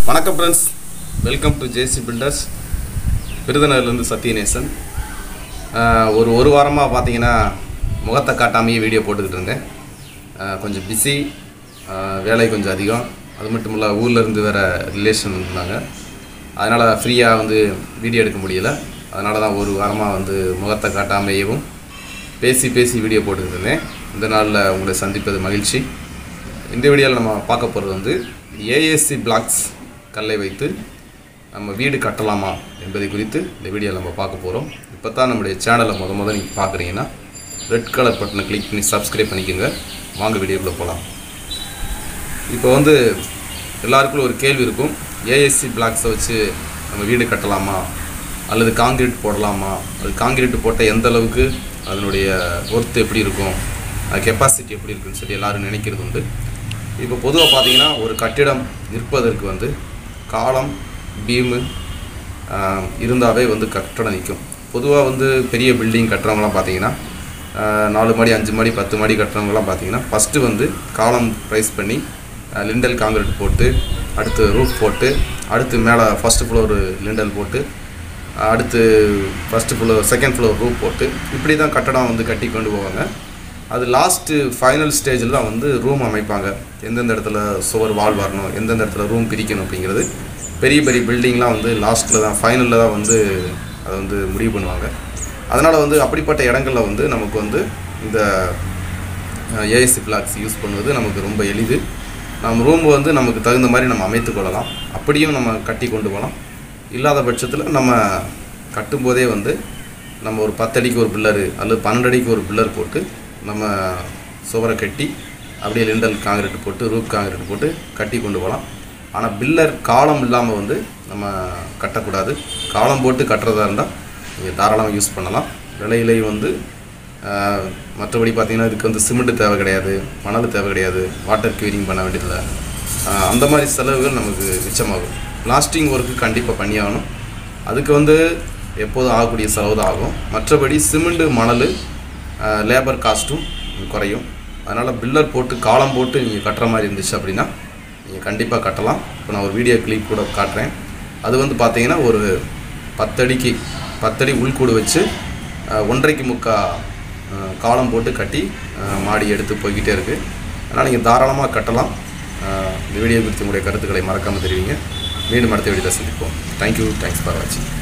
வணக்கம் friends welcome to JC builders விருதுநகர்லேருந்து சத்யநேசன் ஆஹ் ஒரு ஒரு வாரமாக பார்த்தீங்கன்னா முகத்தை காட்டாமையே வீடியோ போட்டுக்கிட்டு இருந்தேன் ஆஹ் கொஞ்சம் பிஸி வேலை கொஞ்சம் அதிகம் அது மட்டும் இல்லை ஊர்லேருந்து வேறு ரிலேஷன் இருந்தாங்க அதனால் ஃப்ரீயாக வந்து வீடியோ எடுக்க முடியல அதனால தான் ஒரு வாரமாக வந்து முகத்தை காட்டாமையவும் பேசி பேசி வீடியோ போட்டுக்கிட்டு இருந்தேன் இந்த நாளில் உங்களை சந்திப்பது மகிழ்ச்சி இந்த வீடியோவில் நம்ம பார்க்க போகிறது வந்து ஏஎஸ்சி பிளாக்ஸ் கல்லை வைத்து நம்ம வீடு கட்டலாமா என்பதை குறித்து இந்த வீடியோவில் நம்ம பார்க்க போகிறோம் இப்போ தான் நம்முடைய சேனலை முத முத நீங்கள் பார்க்குறீங்கன்னா ரெட் கலர் பட்டனை கிளிக் பண்ணி சப்ஸ்கிரைப் பண்ணிக்கோங்க வாங்க வீடியோக்குள்ளே போகலாம் இப்போ வந்து எல்லாருக்குள்ள ஒரு கேள்வி இருக்கும் ஏஎஸ்சி பிளாக்ஸை வச்சு நம்ம வீடு கட்டலாமா அல்லது காங்கிரீட் போடலாமா அது காங்கிரீட் போட்ட எந்த அளவுக்கு அதனுடைய ஒர்த்து எப்படி இருக்கும் கெப்பாசிட்டி எப்படி இருக்குன்னு சொல்லி எல்லாரும் நினைக்கிறது உண்டு இப்போ பொதுவாக பார்த்தீங்கன்னா ஒரு கட்டிடம் நிற்பதற்கு வந்து காலம் பீமு இருந்தாவே வந்து கட்டடம் நிற்கும் பொதுவாக வந்து பெரிய பில்டிங் கட்டுறவங்களாம் பார்த்தீங்கன்னா ஆஹ், நாலு மாடி அஞ்சு மாடி பத்து மாடி கட்டுறவங்களாம் பார்த்தீங்கன்னா ஃபஸ்ட்டு வந்து காலம் ரைஸ் பண்ணி லிண்டல் காங்கிரீட் போட்டு அடுத்து ரூஃப் போட்டு அடுத்து மேலே ஃபஸ்ட்டு ஃப்ளோர் லிண்டல் போட்டு அடுத்து first floor second floor roof போட்டு இப்படி தான் கட்டடம் வந்து கட்டி கொண்டு போவாங்க அது லாஸ்ட்டு ஃபைனல் ஸ்டேஜில் தான் வந்து ரூம் அமைப்பாங்க எந்தெந்த இடத்துல சுவர் வால் வரணும் எந்தெந்த இடத்துல ரூம் பிரிக்கணும் அப்படிங்கிறது பெரிய பெரிய பில்டிங்லாம் வந்து லாஸ்ட்டில் தான் ஃபைனலில் தான் வந்து அதை வந்து முடிவு பண்ணுவாங்க அதனால் வந்து அப்படிப்பட்ட இடங்களில் வந்து நமக்கு வந்து இந்த ஏஎஸ்சி பிளாக்ஸ் யூஸ் பண்ணுவது நமக்கு ரொம்ப எளிது நம்ம ரூம் வந்து நமக்கு தகுந்த மாதிரி நம்ம அமைத்து கொள்ளலாம் அப்படியும் நம்ம கட்டி கொண்டு போகலாம் இல்லாத பட்சத்தில் நம்ம கட்டும்போதே வந்து நம்ம ஒரு பத்தடிக்கு ஒரு பில்லரு அல்லது பன்னெண்டு அடிக்கு ஒரு பில்லர் போட்டு நம்ம சுவரை கட்டி அப்படியே லிண்டல் காங்கிரீட் போட்டு ரூப் காங்கிரீட் போட்டு கட்டி கொண்டு போகலாம் ஆனால் பில்லர் காலம் இல்லாமல் வந்து நம்ம கட்டக்கூடாது காலம் போட்டு கட்டுறதா இருந்தால் நீங்கள் தாராளமாக யூஸ் பண்ணலாம் விலையிலையும் வந்து ஆஹ், மற்றபடி பார்த்தீங்கன்னா இதுக்கு வந்து சிமெண்ட் தேவை கிடையாது மணல் தேவை கிடையாது வாட்டர் க்யூரிங் பண்ண வேண்டியதில்லை ஆஹ், அந்த மாதிரி செலவுகள் நமக்கு மிச்சமாகும் பிளாஸ்டிங் ஒர்க்கு கண்டிப்பாக பண்ணியாகணும் அதுக்கு வந்து எப்போதும் ஆகக்கூடிய செலவு தான் ஆகும் மற்றபடி சிமெண்ட்டு மணல் லேபர் காஸ்ட்டும் குறையும் அதனால் பில்லர் போட்டு காலம் போட்டு நீங்கள் கட்டுற மாதிரி இருந்துச்சு அப்படின்னா நீங்கள் கண்டிப்பாக கட்டலாம் இப்போ நான் ஒரு வீடியோ கிளிப் கூட காட்டுறேன் அது வந்து பார்த்தீங்கன்னா ஒரு பத்தடிக்கு பத்தடி உள்கூடு வச்சு அஹ், ஒன்றரைக்கு முக்கா அஹ், காலம் போட்டு கட்டி அஹ், மாடி எடுத்து போய்கிட்டே இருக்குது அதனால் நீங்கள் தாராளமாக கட்டலாம் அஹ், இந்த வீடியோ குறித்து உங்களுடைய கருத்துக்களை மறக்காமல் தெரிவிங்க மீண்டும் அடுத்த வீடியோவில் சந்திப்போம் தேங்க்யூ தேங்க்ஸ் ஃபார் வாட்சிங்